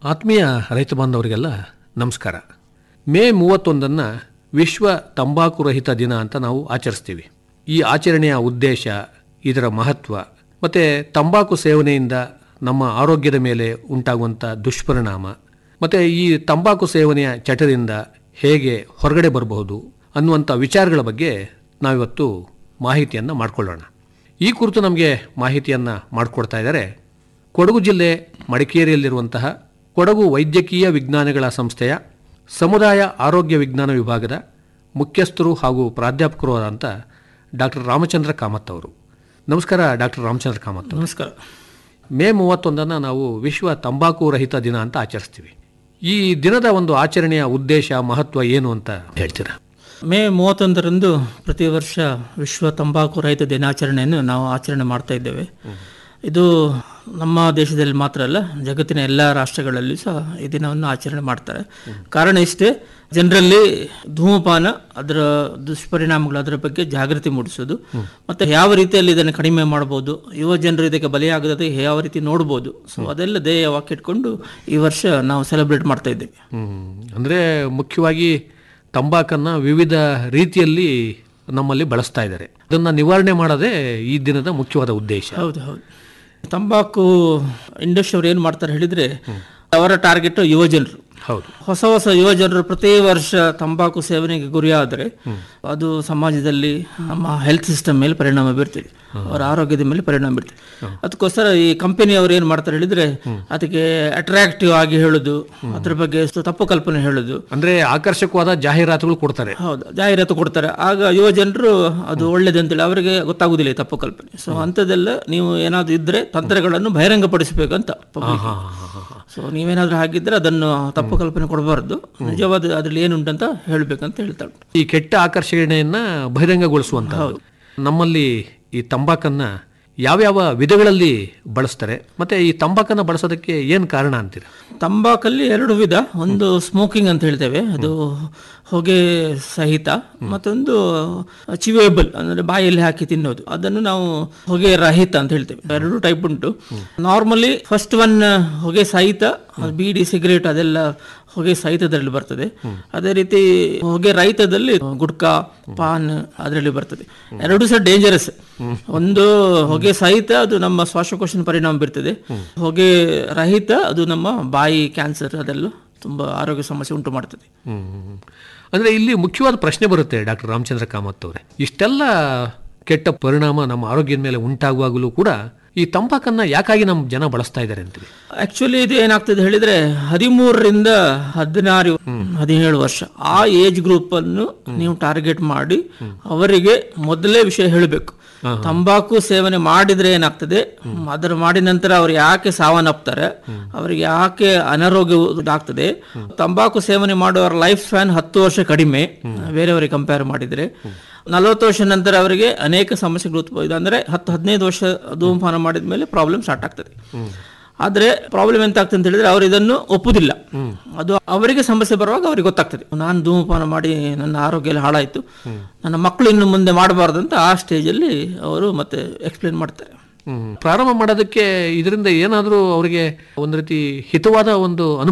ಆತ್ಮೀಯ ರೈತ ಬಾಂಧವರಿಗೆಲ್ಲ ನಮಸ್ಕಾರ ಮೇ ಮೂವತ್ತೊಂದನ್ನು ವಿಶ್ವ ತಂಬಾಕು ರಹಿತ ದಿನ ಅಂತ ನಾವು ಆಚರಿಸ್ತೀವಿ ಈ ಆಚರಣೆಯ ಉದ್ದೇಶ ಇದರ ಮಹತ್ವ ಮತ್ತು ತಂಬಾಕು ಸೇವನೆಯಿಂದ ನಮ್ಮ ಆರೋಗ್ಯದ ಮೇಲೆ ಉಂಟಾಗುವಂಥ ದುಷ್ಪರಿಣಾಮ ಮತ್ತು ಈ ತಂಬಾಕು ಸೇವನೆಯ ಚಟದಿಂದ ಹೇಗೆ ಹೊರಗಡೆ ಬರಬಹುದು ಅನ್ನುವಂಥ ವಿಚಾರಗಳ ಬಗ್ಗೆ ನಾವಿವತ್ತು ಮಾಹಿತಿಯನ್ನು ಮಾಡಿಕೊಳ್ಳೋಣ ಈ ಕುರಿತು ನಮಗೆ ಮಾಹಿತಿಯನ್ನು ಮಾಡಿಕೊಡ್ತಾ ಇದ್ದಾರೆ ಕೊಡಗು ಜಿಲ್ಲೆ ಮಡಿಕೇರಿಯಲ್ಲಿರುವಂತಹ ಕೊಡಗು ವೈದ್ಯಕೀಯ ವಿಜ್ಞಾನಗಳ ಸಂಸ್ಥೆಯ ಸಮುದಾಯ ಆರೋಗ್ಯ ವಿಜ್ಞಾನ ವಿಭಾಗದ ಮುಖ್ಯಸ್ಥರು ಹಾಗೂ ಪ್ರಾಧ್ಯಾಪಕರು ಆದಂಥ ಡಾಕ್ಟರ್ ರಾಮಚಂದ್ರ ಕಾಮತ್ ಅವರು ನಮಸ್ಕಾರ ಡಾಕ್ಟರ್ ರಾಮಚಂದ್ರ ಕಾಮತ್ ಅವರು. ನಮಸ್ಕಾರ ಮೇ ಮೂವತ್ತೊಂದನ್ನು ನಾವು ವಿಶ್ವ ತಂಬಾಕು ರಹಿತ ದಿನ ಅಂತ ಆಚರಿಸ್ತೀವಿ ಈ ದಿನದ ಒಂದು ಆಚರಣೆಯ ಉದ್ದೇಶ ಮಹತ್ವ ಏನು ಅಂತ ಹೇಳ್ತೀರಾ ಮೇ ಮೂವತ್ತೊಂದರಂದು ಪ್ರತಿ ವರ್ಷ ವಿಶ್ವ ತಂಬಾಕು ರಹಿತ ದಿನಾಚರಣೆಯನ್ನು ನಾವು ಆಚರಣೆ ಮಾಡ್ತಾ ಇದ್ದೇವೆ ಇದು ನಮ್ಮ ದೇಶದಲ್ಲಿ ಮಾತ್ರ ಅಲ್ಲ ಜಗತ್ತಿನ ಎಲ್ಲ ರಾಷ್ಟ್ರಗಳಲ್ಲಿ ಸಹ ಈ ದಿನವನ್ನು ಆಚರಣೆ ಮಾಡ್ತಾರೆ ಕಾರಣ ಇಷ್ಟೇ ಜನರಲ್ಲಿ ಧೂಮಪಾನ ಅದರ ದುಷ್ಪರಿಣಾಮಗಳು ಅದರ ಬಗ್ಗೆ ಜಾಗೃತಿ ಮೂಡಿಸೋದು ಮತ್ತೆ ಯಾವ ರೀತಿಯಲ್ಲಿ ಇದನ್ನು ಕಡಿಮೆ ಮಾಡಬಹುದು ಯುವ ಜನರು ಇದಕ್ಕೆ ಬಲಿಯಾಗದೆ ಯಾವ ರೀತಿ ನೋಡ್ಬೋದು ಸೊ ಅದೆಲ್ಲ ಧ್ಯೇಯವಾಗಿ ಇಟ್ಕೊಂಡು ಈ ವರ್ಷ ನಾವು ಸೆಲೆಬ್ರೇಟ್ ಮಾಡ್ತಾ ಇದ್ದೇವೆ ಅಂದರೆ ಮುಖ್ಯವಾಗಿ ತಂಬಾಕನ್ನು ವಿವಿಧ ರೀತಿಯಲ್ಲಿ ನಮ್ಮಲ್ಲಿ ಬಳಸ್ತಾ ಇದ್ದಾರೆ ಅದನ್ನು ನಿವಾರಣೆ ಮಾಡೋದೇ ಈ ದಿನದ ಮುಖ್ಯವಾದ ಉದ್ದೇಶ ಹೌದು ಹೌದು ತಂಬಾಕು ಇಂಡಸ್ಟ್ರಿ ಅವ್ರು ಏನು ಮಾಡ್ತಾರೆ ಹೇಳಿದ್ರೆ ಅವರ ಟಾರ್ಗೆಟ್ ಯುವ ಜನರು ಹೌದು ಹೊಸ ಹೊಸ ಯುವ ಜನರು ಪ್ರತಿ ವರ್ಷ ತಂಬಾಕು ಸೇವನೆಗೆ ಗುರಿಯಾದರೆ ಅದು ಸಮಾಜದಲ್ಲಿ ನಮ್ಮ ಹೆಲ್ತ್ ಸಿಸ್ಟಮ್ ಮೇಲೆ ಪರಿಣಾಮ ಬೀರ್ತದೆ ಅವರ ಆರೋಗ್ಯದ ಮೇಲೆ ಪರಿಣಾಮ ಬೀರ್ತದೆ ಅದಕ್ಕೋಸ್ಕರ ಈ ಕಂಪನಿ ಅವ್ರು ಏನು ಮಾಡ್ತಾರೆ ಹೇಳಿದ್ರೆ ಅದಕ್ಕೆ ಅಟ್ರಾಕ್ಟಿವ್ ಆಗಿ ಹೇಳುದು ಅದ್ರ ಬಗ್ಗೆ ಸ್ವಲ್ಪ ತಪ್ಪು ಕಲ್ಪನೆ ಹೇಳುದು ಅಂದರೆ ಆಕರ್ಷಕವಾದ ಜಾಹೀರಾತುಗಳು ಕೊಡ್ತಾರೆ ಹೌದು ಜಾಹೀರಾತು ಕೊಡ್ತಾರೆ ಆಗ ಯುವ ಜನರು ಅದು ಒಳ್ಳೇದು ಅಂತೇಳಿ ಅವರಿಗೆ ಗೊತ್ತಾಗುದಿಲ್ಲ ಈ ತಪ್ಪು ಕಲ್ಪನೆ ಸೊ ಅಂಥದ್ದೆಲ್ಲ ನೀವು ಏನಾದ್ರು ಇದ್ರೆ ತಂತ್ರಗಳನ್ನು ಬಹಿರಂಗಪಡಿಸಬೇಕಂತ public. ಸೊ ನೀವೇನಾದ್ರೂ ಹಾಗಿದ್ರೆ ಅದನ್ನು ತಪ್ಪು ಕಲ್ಪನೆ ಕೊಡಬಾರ್ದು ನಿಜವಾದ ಅದ್ರಲ್ಲಿ ಏನುಂಟಂತ ಹೇಳ್ಬೇಕಂತ ಹೇಳ್ತಾರೆ ಈ ಕೆಟ್ಟ ಆಕರ್ಷಣೆಯನ್ನ ಬಹಿರಂಗಗೊಳಿಸುವಂಥದ್ದು ನಮ್ಮಲ್ಲಿ ಈ ತಂಬಾಕನ್ನ ಯಾವ್ಯಾವ ವಿಧಗಳಲ್ಲಿ ಬಳಸ್ತಾರೆ ಮತ್ತೆ ಈ ತಂಬಾಕನ್ನ ಬಳಸೋದಕ್ಕೆ ಏನು ಕಾರಣ ಅಂತೀರ ತಂಬಾಕಲ್ಲಿ ಎರಡು ವಿಧ ಒಂದು ಸ್ಮೋಕಿಂಗ್ ಅಂತ ಹೇಳ್ತೇವೆ ಅದು ಹೊಗೆ ಸಹಿತ ಮತ್ತೊಂದು ಚಿವೇಬಲ್ ಅಂದ್ರೆ ಬಾಯಲ್ಲಿ ಹಾಕಿ ತಿನ್ನೋದು ಅದನ್ನು ನಾವು ಹೊಗೆ ರಹಿತ ಅಂತ ಹೇಳ್ತೇವೆ ಎರಡು ಟೈಪ್ ಉಂಟು ನಾರ್ಮಲಿ ಫಸ್ಟ್ ಒನ್ ಹೊಗೆ ಸಹಿತ ಅದು ಬೀಡಿ ಸಿಗರೇಟ್ ಅದೆಲ್ಲ ಹೊಗೆ ಸಹಿತದಲ್ಲಿ ಬರ್ತದೆ ಅದೇ ರೀತಿ ಹೊಗೆ ರಹಿತದಲ್ಲಿ ಗುಡ್ಕಾ ಪಾನ್ ಅದರಲ್ಲಿ ಬರ್ತದೆ ಎರಡು ಸಹ ಡೇಂಜರಸ್ ಒಂದು ಹೊಗೆ ಸಹಿತ ಅದು ನಮ್ಮ ಶ್ವಾಸಕೋಶನ ಪರಿಣಾಮ ಬೀರ್ತದೆ ಹೊಗೆ ರಹಿತ ಅದು ನಮ್ಮ ಬಾಯಿ ಕ್ಯಾನ್ಸರ್ ಅದೆಲ್ಲ ತುಂಬಾ ಆರೋಗ್ಯ ಸಮಸ್ಯೆ ಉಂಟು ಮಾಡ್ತದೆ ಅಂದ್ರೆ ಇಲ್ಲಿ ಮುಖ್ಯವಾದ ಪ್ರಶ್ನೆ ಬರುತ್ತೆ ಡಾಕ್ಟರ್ ರಾಮಚಂದ್ರ ಕಾಮತ್ ಅವರೇ ಇಷ್ಟೆಲ್ಲ ಕೆಟ್ಟ ಪರಿಣಾಮ ನಮ್ಮ ಆರೋಗ್ಯದ ಮೇಲೆ ಉಂಟಾಗುವಾಗಲೂ ಕೂಡ ಈ ತಂಬಾಕನ್ನ ಯಾಕಾಗಿ ನಮ್ಮ ಜನ ಬಳಸ್ತಾ ಇದ್ದಾರೆ ಅಂತೀವಿ ಆಕ್ಚುಲಿ ಇದು ಏನಾಗ್ತದೆ ಹೇಳಿದ್ರೆ ಹದಿಮೂರರಿಂದ ಹದಿನಾರು ಹದಿನೇಳು ವರ್ಷ ಆ ಏಜ್ ಗ್ರೂಪ್ ಅನ್ನು ನೀವು ಟಾರ್ಗೆಟ್ ಮಾಡಿ ಅವರಿಗೆ ಮೊದಲೇ ವಿಷಯ ಹೇಳಬೇಕು ತಂಬಾಕು ಸೇವನೆ ಮಾಡಿದ್ರೆ ಏನಾಗ್ತದೆ ಅದರ ಮಾಡಿದ ನಂತರ ಅವ್ರು ಯಾಕೆ ಸಾವನ್ನಪ್ತಾರೆ ಅವರಿಗೆ ಯಾಕೆ ಅನಾರೋಗ್ಯ ಆಗ್ತದೆ ತಂಬಾಕು ಸೇವನೆ ಮಾಡುವವರ ಲೈಫ್ ಸ್ಪ್ಯಾನ್ ಹತ್ತು ವರ್ಷ ಕಡಿಮೆ ಬೇರೆಯವರಿಗೆ ಕಂಪೇರ್ ಮಾಡಿದ್ರೆ ನಲವತ್ತು ವರ್ಷ ನಂತರ ಅವರಿಗೆ ಅನೇಕ ಸಮಸ್ಯೆಗಳು ಉತ್ಪನ್ನ ಅಂದ್ರೆ ಹತ್ತು ಹದಿನೈದು ವರ್ಷ ಧೂಮಪಾನ ಮಾಡಿದ ಮೇಲೆ ಪ್ರಾಬ್ಲಮ್ ಸ್ಟಾರ್ಟ್ ಆಗ್ತದೆ ಆದ್ರೆ ಪ್ರಾಬ್ಲಮ್ ಎಂತ ಆಗ್ತದೆ ಅಂತ ಹೇಳಿದ್ರೆ ಅವರು ಇದನ್ನು ಒಪ್ಪುದಿಲ್ಲ ಅದು ಅವರಿಗೆ ಸಮಸ್ಯೆ ಬರುವಾಗ ಅವರಿಗೆ ಗೊತ್ತಾಗ್ತದೆ ನಾನು ಧೂಮಪಾನ ಮಾಡಿ ನನ್ನ ಆರೋಗ್ಯ ಎಲ್ಲ ಹಾಳಾಯ್ತು ನನ್ನ ಮಕ್ಕಳು ಇನ್ನು ಮುಂದೆ ಮಾಡಬಾರ್ದು ಅಂತ ಆ ಸ್ಟೇಜಲ್ಲಿ ಅವರು ಮತ್ತೆ ಎಕ್ಸ್ಪ್ಲೇನ್ ಮಾಡ್ತಾರೆ ಪ್ರಾರಂಭ ಮಾಡೋದಕ್ಕೆ ಇದರಿಂದ ಏನಾದರೂ ಅವರಿಗೆ ಒಂದು ರೀತಿ ಹಿತವಾದ ಒಂದು